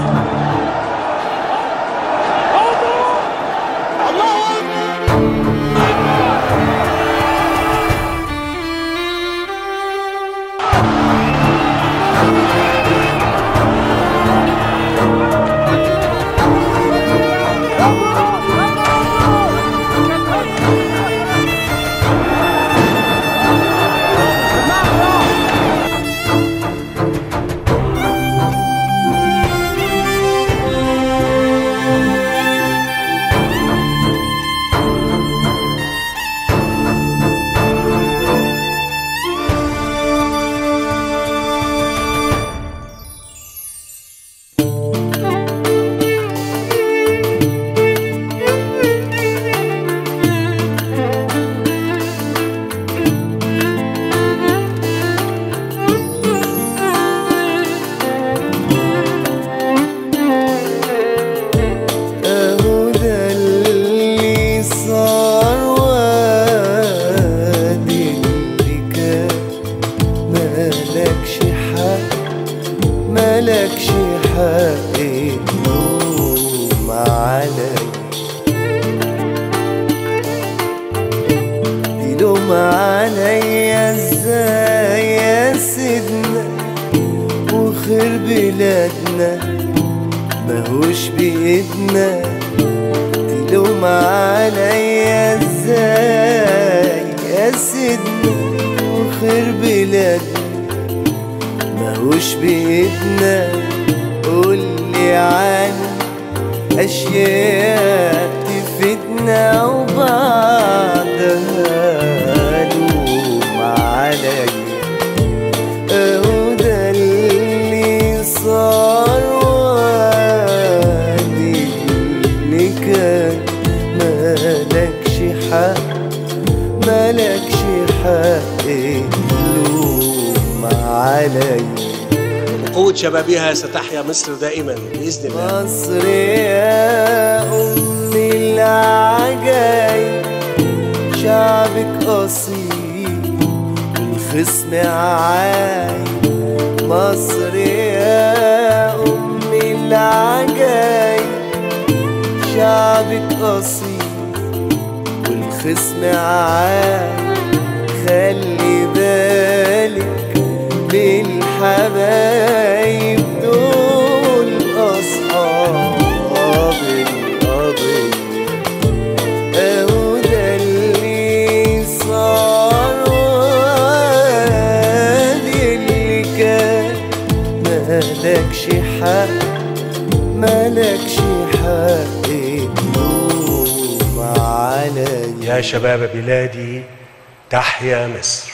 اهو ده اللي صار وادي اللي كان مالكش حق مالكش حق تلوم علي تلوم عليا ازاي يا سيدنا وخير بلادنا ماهوش بإيدنا تلوم عليا ازاي يا سيدنا وخير بلادنا ماهوش بإيدنا قولي عن أشياء تفيدنا وبعدها لوم عليا اهو ده اللي صار وادي اللي كان مالكش حق مالكش حق تلوم علي بقوة شبابها ستحيا مصر دائما بإذن الله مصر يا أمي العجايب شعبك أصيل والخصم عايب مصر يا أمي العجايب شعبك أصيل والخصم عايب خلي بالك بالحبايب دول أصحاب القضية أهو ده اللي صار وادي اللي كان مالكش حق مالكش حق تلوم عليا يا شباب بلادي تحيا مصر